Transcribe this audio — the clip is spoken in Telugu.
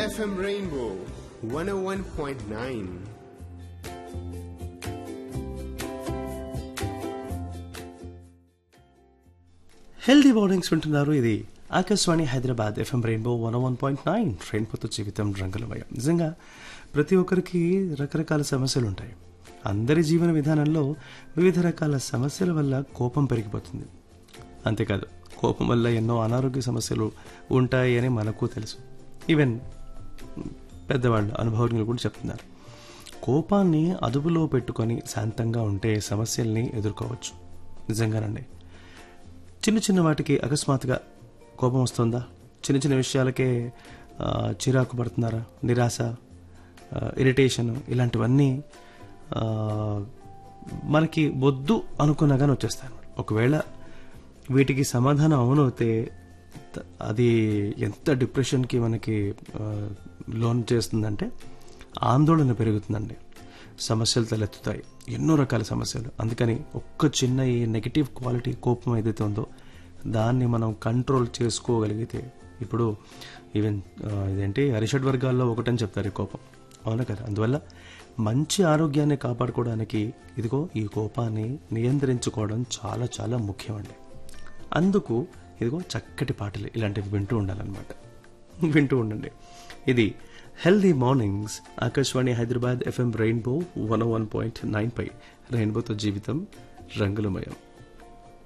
FM Rainbow 101.9. హెల్దీ మార్నింగ్స్ వింటున్నారు ఇది Akashvani Hyderabad FM rainbow one one point nine రెయిన్బోతో జీవితం రంగులమయం నిజంగా ప్రతి ఒక్కరికి రకరకాల సమస్యలు ఉంటాయి అందరి జీవన విధానంలో వివిధ రకాల సమస్యల వల్ల కోపం పెరిగిపోతుంది అంతేకాదు కోపం వల్ల ఎన్నో అనారోగ్య సమస్యలు ఉంటాయి అని మనకు తెలుసు ఈవెన్ పెద్దవాళ్ళు అనుభవజ్ఞులు కూడా చెప్తున్నారు కోపాన్ని అదుపులో పెట్టుకొని శాంతంగా ఉంటే సమస్యల్ని ఎదుర్కోవచ్చు నిజంగానండి చిన్న చిన్న వాటికి అకస్మాత్తుగా కోపం వస్తుందా చిన్న చిన్న విషయాలకే ఆ, చిరాకు పడుతున్నారా నిరాశ ఇరిటేషన్ ఇలాంటివన్నీ ఆ, మనకి వద్దు అనుకున్నా కానీ వచ్చేస్తాయి అన్నమాట ఒకవేళ వీటికి సమాధానం అవునవుతే త- అది ఎంత డిప్రెషన్కి మనకి ఆ, లోన్ చేస్తుందంటే ఆందోళన పెరుగుతుందండి సమస్యలు తలెత్తుతాయి ఎన్నో రకాల సమస్యలు అందుకని ఒక్క చిన్న ఈ నెగిటివ్ క్వాలిటీ కోపం ఏదైతే ఉందో దాన్ని మనం కంట్రోల్ చేసుకోగలిగితే ఇప్పుడు ఈవెన్ ఆ, ఇదేంటి అరిషడ్ వర్గాల్లో ఒకటని చెప్తారు ఈ కోపం అవునా కదా అందువల్ల మంచి ఆరోగ్యాన్ని కాపాడుకోవడానికి ఇదిగో ఈ కోపాన్ని నియంత్రించుకోవడం చాలా చాలా ముఖ్యమండి అందుకు ఇదిగో చక్కటి పాటలు ఇలాంటివి వింటూ ఉండాలన్నమాట వింటూ ఉండండి ఇది healthy mornings Akashvani Hyderabad FM rainbow one one point nine పై రెయిన్బోతో జీవితం రంగులమయం